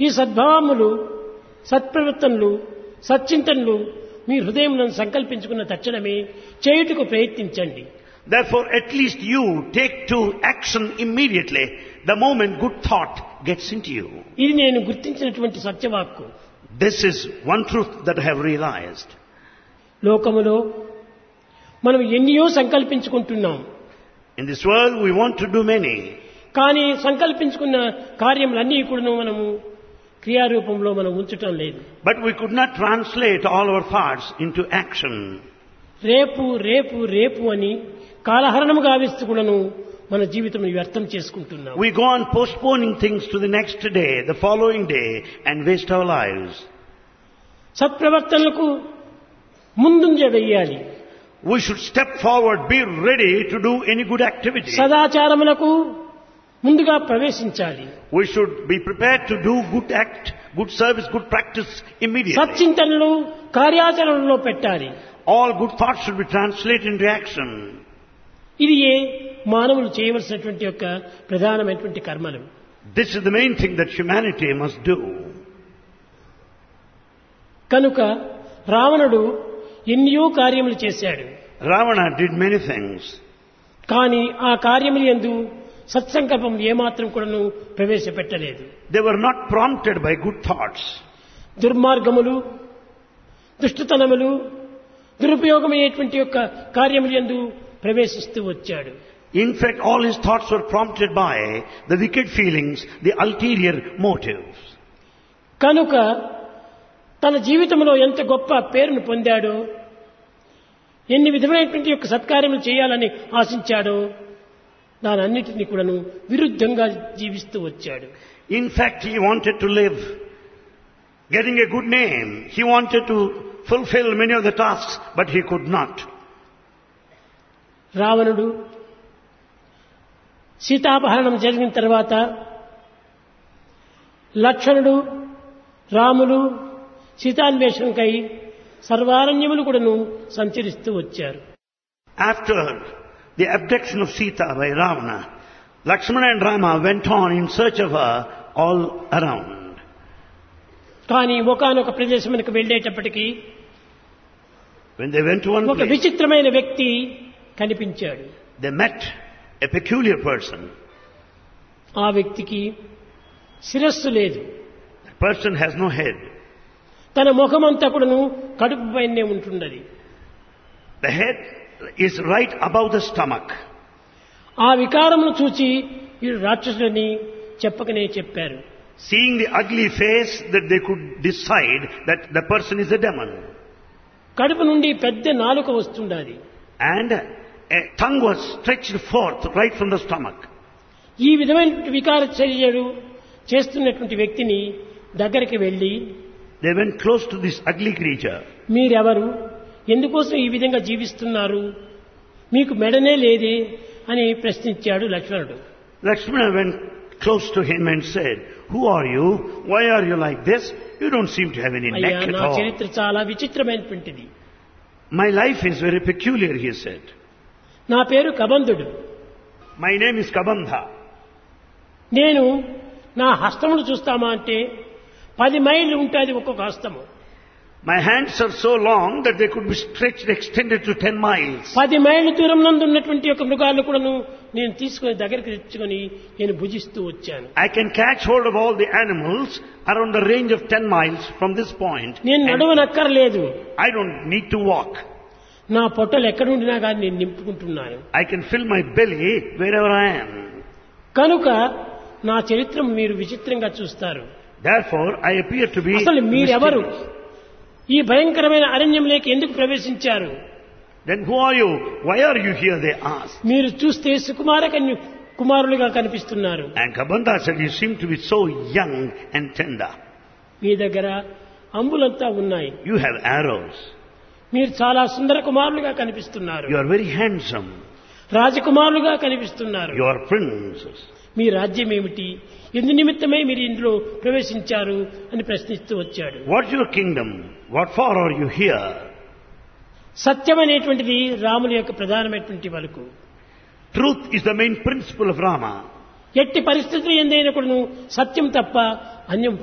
ఈ సద్భావములు సత్ప్రవర్తనలు సచ్చింతనలు మీ హృదయంలో సంకల్పించుకున్న తక్షణమే చేయుటకు ప్రయత్నించండి Therefore, at least you take to action immediately the moment good thought gets into you. ఇది నేను గుర్తించినటువంటి సత్యవాక్కు This is one truth that I have realized. లోకములో మనం ఎన్నో సంకల్పించుకుంటున్నాం In this world, we want to do many, కానీ సంకల్పించుకున్న కార్యములన్నీ కూడా మనము క్రియారూపంలో మనం ఉంచటం లేదు but we could not translate all our thoughts into action. రేపు రేపు రేపు అని కాలహరణము గావిస్తూ కూడాను మన జీవితం వ్యర్థం చేసుకుంటున్నాం We go on postponing things to the next day, the following day, and waste our lives. సత్ప్రవర్తనలకు ముందుంజ వెయ్యాలి We should step forward, be ready to do any good activity. సదాచారములకు ముందుగా ప్రవేశించాలి We should be prepared to do good act, good service, good practice immediately. సచ్చింతనలు కార్యాచరణలో పెట్టాలి All good thoughts should be translated into action. ఇది ఏ మానవులు చేయవలసినటువంటి యొక్క ప్రధానమైనటువంటి కర్మలు This is the main thing that humanity must do. కనుక రావణుడు ఎన్నో కార్యములు చేశాడు Ravana did many things, కానీ ఆ కార్యములు ఎందు సత్సంకల్పం ఏమాత్రం కూడాను ప్రవేశపెట్టలేదు they were not prompted by good thoughts. దుర్మార్గములు దుష్టతనములు దురుపయోగమయ్యేటువంటి యొక్క కార్యములు ఎందు ప్రవేశిస్తూ వచ్చాడు In fact, all his thoughts were prompted by the wicked feelings, the ulterior motives. కనుక తన జీవితంలో ఎంత గొప్ప పేరును పొందాడో ఎన్ని విధమైనటువంటి యొక్క సత్కార్యములు చేయాలని ఆశించాడో దానన్నిటినీ కూడాను విరుద్ధంగా జీవిస్తూ వచ్చాడు In fact, he wanted to live, getting a good name. He wanted to fulfill many of the tasks, but he could not. రావణుడు సీతాపహరణం జరిగిన తర్వాత లక్ష్మణుడు రాములు సీతాన్వేషణకై సర్వారణ్యములు కూడాను సంచరిస్తూ వచ్చారు After the abduction of Sita by Ravana, Lakshmana and Rama went on in search of her all around. కానీ ఒకనొక ప్రదేశమునకు వెళ్ళేటప్పటికీ When they went to one ఒక place, విచిత్రమైన వ్యక్తి కనిపించాడు they met a peculiar person. ఆ వ్యక్తికి శిరస్సు లేదు That person has no head. తన ముఖమంతా కూడాను కడుపు పైనే ఉంటున్నది The head is right above the stomach. ఆ వికారమును చూచి వీడు రాక్షసుడని చెప్పకనే చెప్పారు Seeing the ugly face, that they could decide that the person is a demon. కడుపు నుండి పెద్ద నాలుక వస్తుండాలి And a tongue was stretched forth right from the stomach. ఈ విధమైనటువంటి వికార చర్యలు చేస్తున్నటువంటి వ్యక్తిని దగ్గరికి వెళ్ళి They went close to this ugly creature. మీరెవరు ఎందుకోసం ఈ విధంగా జీవిస్తున్నారు మీకు మెడనే లేదే అని ప్రశ్నించాడు లక్ష్మణుడు Lakshmana went close to him and said, Who are you? Why are you like this? You don't seem to have any అయ్యా neck at నా all. చరిత్ర చాలా విచిత్రమైనటువంటిది My life is very peculiar, he said. నా పేరు కబంధుడు My name is Kabandha. నేను నా హస్తమును చూస్తామా అంటే పది మైళ్ళు ఉంటుంది ఒక్కొక్క హస్తము My hands are so long that they could be stretched, extended to 10 miles. పది మైళ్ళ దూరం నందు ఉన్నటువంటి యొక్క మృగాలు కూడాను నేను తీసుకొని దగ్గరికి తెచ్చుకొని నేను భుజిస్తూ వచ్చాను I can catch hold of all the animals around the range of 10 miles from this point. నేను And నడవనక్కర్లేదు I don't need to walk. నా పొట్టలు ఎక్కడుండినా కానీ నేను నింపుకుంటున్నాను I can fill my belly wherever I am. కనుక నా చరిత్ర మీరు విచిత్రంగా చూస్తారు Therefore, I appear to be అసలు మీరెవరు mysterious. ఈ భయంకరమైన అరణ్యంలోకి ఎందుకు ప్రవేశించారు Then who are you? Why are you here? They asked. మీరు చూస్తే సుకుమార కన్య కుమారులుగా కనిపిస్తున్నారు And Kabanda said, you seem to be so young and tender. మీ దగ్గర అంబులంతా ఉన్నాయి You have arrows. మీరు చాలా సుందర కుమారులుగా కనిపిస్తున్నారు You are very handsome. రాజకుమారులుగా కనిపిస్తున్నారు You are princes. మీ రాజ్యం ఏమిటి ఎందు నిమిత్తమై మీరు ఇందులో ప్రవేశించారు అని ప్రశ్నిస్తూ వచ్చాడు What's your kingdom? What for are you here? సత్యం అనేటువంటిది రాముని యొక్క ప్రధానమైనటువంటి వరకు Truth is the main principle of Rama. ఎట్టి పరిస్థితులు ఎందైనా కూడా సత్యం తప్ప అన్యం